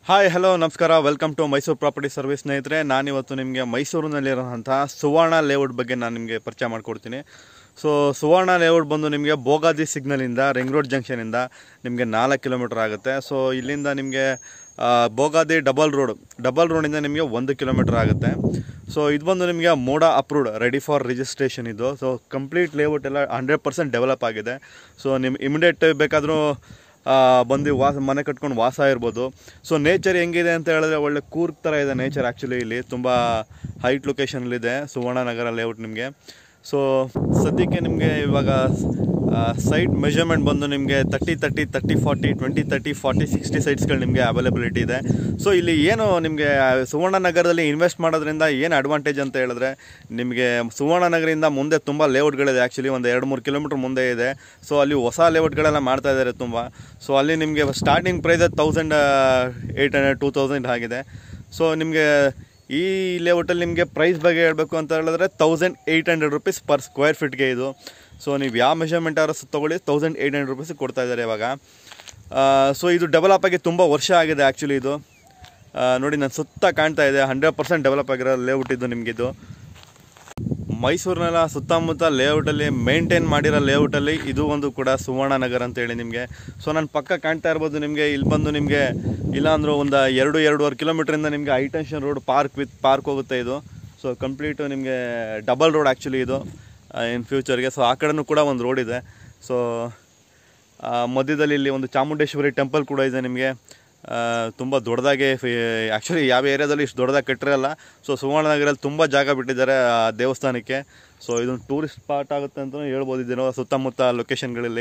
Hi hello ನಮಸ್ಕಾರ welcome to Mysuru property service ಸ್ನೇಹಿತರೆ ನಾನಿವತ್ತು ನಿಮಗೆ ಮೈಸೂರಿನಲ್ಲಿರೋಂಥ ಸುವರ್ಣ ಲೇಔಟ್ ಬಗ್ಗೆ ನಾನು ನಿಮಗೆ ಪರಿಚಯ ಮಾಡಿಕೊಡ್ತೀನಿ ಸೊ ಸುವರ್ಣ ಲೇಔಟ್ ಬಂದು ನಿಮಗೆ ಬೋಗಾದಿ ಸಿಗ್ನಲಿಂದ ರಿಂಗ್ ರೋಡ್ ಜಂಕ್ಷನಿಂದ ನಿಮಗೆ ನಾಲ್ಕು ಕಿಲೋಮೀಟ್ರ್ ಆಗುತ್ತೆ ಸೊ ಇಲ್ಲಿಂದ ನಿಮಗೆ ಆ, ಬೋಗಾದಿ ಡಬಲ್ ರೋಡ್ ಡಬಲ್ ರೋಡಿಂದ ನಿಮಗೆ ಒಂದು ಕಿಲೋಮೀಟ್ರ್ ಆಗುತ್ತೆ ಸೊ ಇದು ಬಂದು ನಿಮಗೆ MUDA approved ready for registration ಇದು ಸೊ ಕಂಪ್ಲೀಟ್ ಲೇಔಟ್ ಎಲ್ಲ ಹಂಡ್ರೆಡ್ ಪರ್ಸೆಂಟ್ ಡೆವಲಪ್ ಆಗಿದೆ ಸೊ ನಿಮ್ಮ ಇಮಿಡಿಯೇಟ್ ಬೇಕಾದರೂ ಆ, ಬಂದು ವಾಸ ಮನೆ ಕಟ್ಕೊಂಡು ವಾಸ ಇರ್ಬೋದು ಸೊ ನೇಚರ್ ಹೆಂಗಿದೆ ಅಂತ ಹೇಳಿದ್ರೆ ಒಳ್ಳೆ ಕೂರ್ಗ್ ಥರ ಇದೆ ನೇಚರ್ ಆ್ಯಕ್ಚುಲಿ ಇಲ್ಲಿ ತುಂಬ ಹೈಟ್ ಲೊಕೇಶನಲ್ಲಿದೆ ಸುವರ್ಣನಗರ ಲೇಔಟ್ ನಿಮಗೆ ಸೊ ಸದ್ಯಕ್ಕೆ ನಿಮಗೆ ಇವಾಗ ಸೈಟ್ ಮೆಷರ್ಮೆಂಟ್ ಬಂದು ನಿಮಗೆ thirty thirty thirty forty twenty thirty forty sixty ಸೈಟ್ಸ್ಗಳು ನಿಮಗೆ ಅವೈಲಬಿಲಿಟಿ ಇದೆ ಸೊ ಇಲ್ಲಿ ಏನು ನಿಮಗೆ ಸುವರ್ಣನಗರದಲ್ಲಿ ಇನ್ವೆಸ್ಟ್ ಮಾಡೋದ್ರಿಂದ ಏನು ಅಡ್ವಾಂಟೇಜ್ ಅಂತ ಹೇಳಿದ್ರೆ ನಿಮಗೆ ಸುವರ್ಣನಗರದಿಂದ ಮುಂದೆ ತುಂಬ ಲೇಔಟ್ಗಳಿದೆ ಆ್ಯಕ್ಚುಲಿ ಒಂದು ಎರಡು ಮೂರು ಕಿಲೋಮೀಟ್ರ್ ಮುಂದೆ ಇದೆ ಸೊ ಅಲ್ಲಿ ಹೊಸ ಲೇಔಟ್ಗಳೆಲ್ಲ ಮಾಡ್ತಾ ಇದ್ದಾರೆ ತುಂಬ ಸೊ ಅಲ್ಲಿ ನಿಮಗೆ starting price thousand eight hundred two thousand ಆಗಿದೆ ಸೊ ನಿಮಗೆ ಈ ಲೇಔಟಲ್ಲಿ ನಿಮಗೆ ಪ್ರೈಸ್ ಬಗ್ಗೆ ಹೇಳಬೇಕು ಅಂತ ಹೇಳಿದ್ರೆ thousand eight hundred rupees per square ಫೀಟ್ಗೆ ಇದು ಸೊ ನೀವು ಯಾವ ಮೆಷರ್ಮೆಂಟ್ ಆದ್ರೂ ತೊಗೊಳ್ಳಿ ತೌಸಂಡ್ ಏಯ್ಟ್ ಹಂಡ್ರೆಡ್ ರುಪೀಸ್ ಕೊಡ್ತಾ ಇದ್ದಾರೆ ಇವಾಗ ಸೊ ಇದು ಡೆವಲಪ್ ಆಗಿ ತುಂಬ ವರ್ಷ ಆಗಿದೆ ಆ್ಯಕ್ಚುಲಿ ಇದು ಆ, ನೋಡಿ ನಾನು ಸುತ್ತ ಕಾಣ್ತಾ ಇದೆ ಹಂಡ್ರೆಡ್ ಪರ್ಸೆಂಟ್ ಡೆವಲಪ್ ಆಗಿರೋ ಲೇಔಟ್ ಇದು ನಿಮಗಿದು ಮೈಸೂರಿನೆಲ್ಲ ಸುತ್ತಮುತ್ತ ಲೇಔಟಲ್ಲಿ ಮೇಂಟೈನ್ ಮಾಡಿರೋ ಲೇಔಟಲ್ಲಿ ಇದು ಒಂದು ಕೂಡ ಸುವರ್ಣ ನಗರ ಅಂತೇಳಿ ನಿಮಗೆ ಸೊ ನಾನು ಪಕ್ಕ ಕಾಣ್ತಾ ಇರ್ಬೋದು ನಿಮಗೆ ಇಲ್ಲಿ ಬಂದು ನಿಮಗೆ ಇಲ್ಲಾಂದ್ರೂ ಒಂದು ಎರಡು ಎರಡೂವರೆ ಕಿಲೋಮೀಟ್ರಿಂದ ನಿಮಗೆ high tension road park with park ಹೋಗುತ್ತೆ ಇದು ಸೊ ಕಂಪ್ಲೀಟು ನಿಮಗೆ ಡಬಲ್ ರೋಡ್ ಆ್ಯಕ್ಚುಲಿ ಇದು ಇನ್ ಫ್ಯೂಚರ್ಗೆ ಸೊ ಆ ಕಡೆನೂ ಕೂಡ ಒಂದು ರೋಡ್ ಇದೆ ಸೊ ಮಧ್ಯದಲ್ಲಿ ಇಲ್ಲಿ ಒಂದು ಚಾಮುಂಡೇಶ್ವರಿ ಟೆಂಪಲ್ ಕೂಡ ಇದೆ ನಿಮಗೆ ತುಂಬ ದೊಡ್ಡದಾಗಿ ಆ್ಯಕ್ಚುಲಿ ಯಾವ ಏರಿಯಾದಲ್ಲಿ ಇಷ್ಟು ದೊಡ್ಡದಾಗಿ ಕಟ್ಟಿರಲ್ಲ ಸೊ ಸುವರ್ಣನಗರಲ್ಲಿ ತುಂಬ ಜಾಗ ಬಿಟ್ಟಿದ್ದಾರೆ ಆ ದೇವಸ್ಥಾನಕ್ಕೆ ಸೊ ಇದೊಂದು ಟೂರಿಸ್ಟ್ ಸ್ಪಾಟ್ ಆಗುತ್ತೆ ಅಂತಲೂ ಹೇಳ್ಬೋದು ಇದನ್ನು ಸುತ್ತಮುತ್ತ ಲೊಕೇಶನ್ಗಳಲ್ಲಿ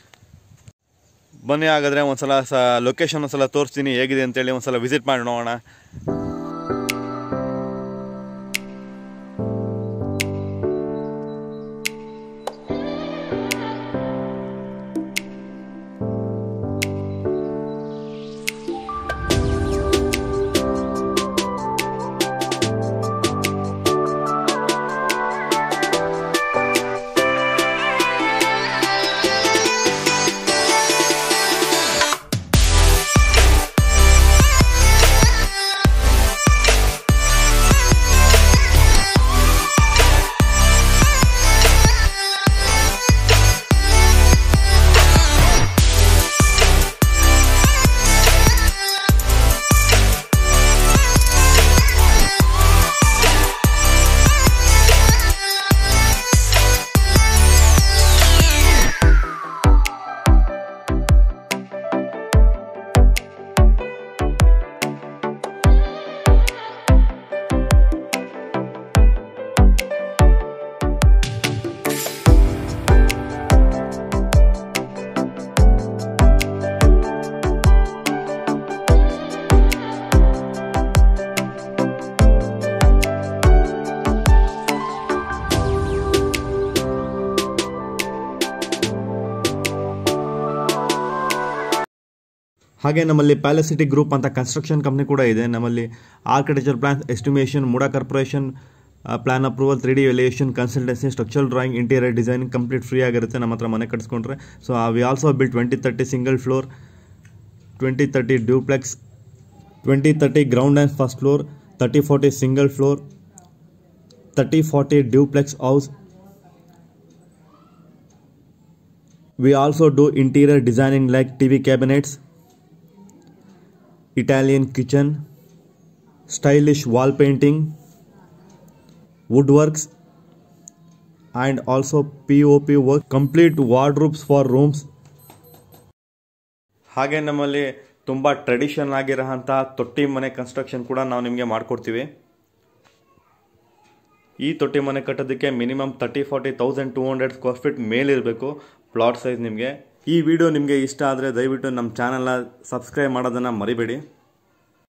ಬನ್ನಿ ಹಾಗಾದರೆ ಒಂದ್ಸಲ ಸ ಲೊಕೇಶನ್ ಒಂದ್ಸಲ ತೋರಿಸ್ತೀನಿ ಹೇಗಿದೆ ಅಂತೇಳಿ ಒಂದ್ಸಲ ವಿಸಿಟ್ ಮಾಡಿ ನೋಡೋಣ ಹಾಗೆ ನಮ್ಮಲ್ಲಿ ಪ್ಯಾಲಸಿಟಿ ಗ್ರೂಪ್ ಅಂತ ಕನ್ಸ್ಟ್ರಕ್ಷನ್ ಕಂಪ್ನಿ ಕೂಡ ಇದೆ ನಮ್ಮಲ್ಲಿ architecture plan estimation MUDA corporation plan approval three D elevation consultancy structural drawing interior designing complete free ಆಗಿರುತ್ತೆ ನಮ್ಮ ಹತ್ರ ಮನೆ ಕಟ್ಸ್ಕೊಂಡ್ರೆ so we also build twenty thirty single floor twenty thirty duplex twenty thirty ground and first floor thirty forty single floor thirty forty duplex house We also do interior designing like TV cabinets, Italian kitchen, stylish wall painting, woodworks, and also POP work, complete wardrobes for rooms. ಹಾಗೆ ನಮ್ಮಲ್ಲಿ ತುಂಬ tradition ಆಗಿರೋಂಥ ತೊಟ್ಟಿ ಮನೆ construction ಕೂಡ ನಾವು ನಿಮಗೆ ಮಾಡಿಕೊಡ್ತೀವಿ ಈ ತೊಟ್ಟಿ ಮನೆ ಕಟ್ಟೋದಕ್ಕೆ minimum thirty forty thousand two hundred square feet ಮೇಲಿರಬೇಕು ಪ್ಲಾಟ್ ಸೈಜ್ ನಿಮಗೆ ಈ ವಿಡಿಯೋ ನಿಮಗೆ ಇಷ್ಟ ಆದರೆ ದಯವಿಟ್ಟು ನಮ್ಮ ಚಾನಲ್ನ ಸಬ್ಸ್ಕ್ರೈಬ್ ಮಾಡೋದನ್ನು ಮರಿಬೇಡಿ